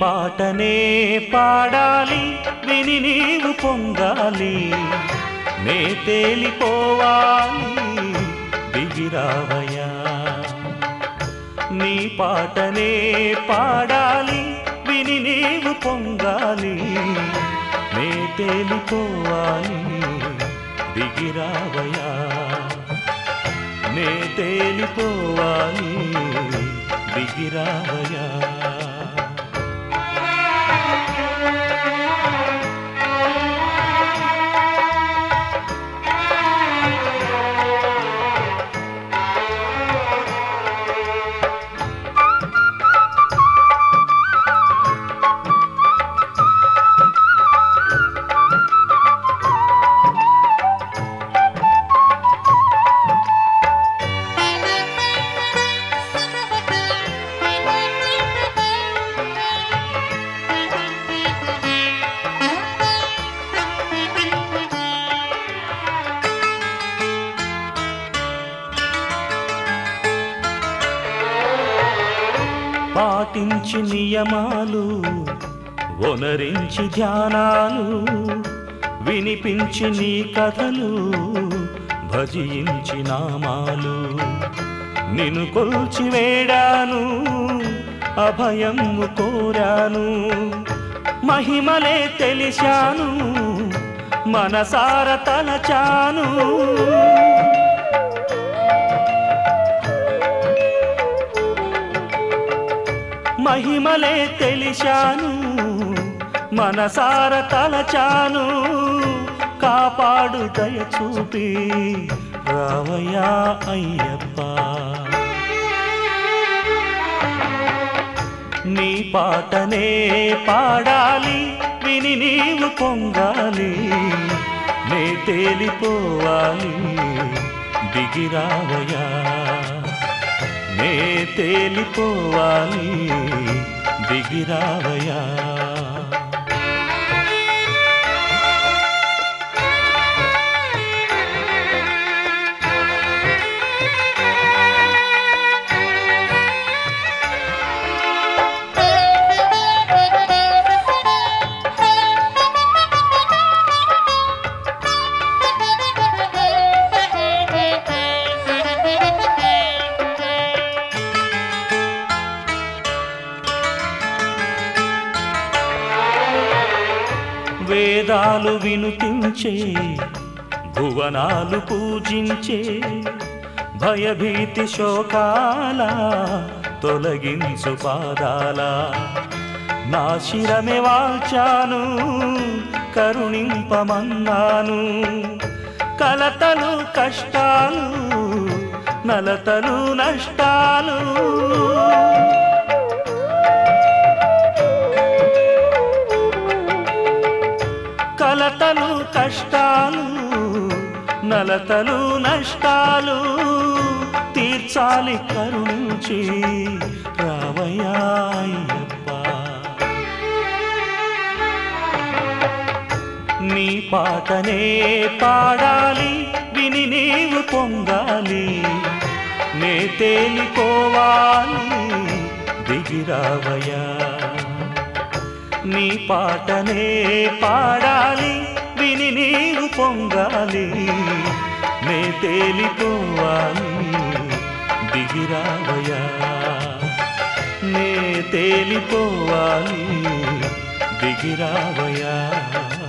పాటనే పాడాలి విని నీవు పొంగాలి నే తేలిపోవాలి దిగిరావయ్యా నీ పాటనే పాడాలి విని నీవు పొంగాలి నే తేలిపోవాలి దిగిరావయ్యా నే తేలిపోవాలి దిగిరావయ్యా పాటించి నియమాలు ఒనరించి ధ్యానాలు వినిపించి నీ కథలు భజించి నామాలు నిన్ను కొల్చి వేడాను అభయము కోరాను మహిమలే తెలిశాను మనసార తలచాను మహిమలే తెలిశాను మనసార తలచాను కాపాడు దయ చూపి రావయ్యా అయ్యప్ప నీ పాటనే పాడాలి విని నీవు పొంగాలి నే తేలిపోవాలి దిగిరావయ్యా నే తేలిపోవాలి దిగిరావయ్యా వేదాలు వినుతించే భువనాలు పూజించే భయభీతి శోకాల తొలగించు పాదాల నా శిరమే వాల్చాను కరుణింపమన్నాను కలతలు కష్టాలు నలతలు నష్టాలు కలతలు కష్టాలు నలతలు నష్టాలు తీర్చాలి కరుణించి రావయ్యా అయ్యప్ప నీ పాటనే పాడాలి విని నీవు పొంగాలి నే తేలిపోవాలి దిగిరావయ్యా నీ పాటనే పాడాలి విని నీవు పొంగాలి నే తేలిపోవాలి దిగిరావయ్యా నే తేలిపోవాలి దిగిరావయ్యా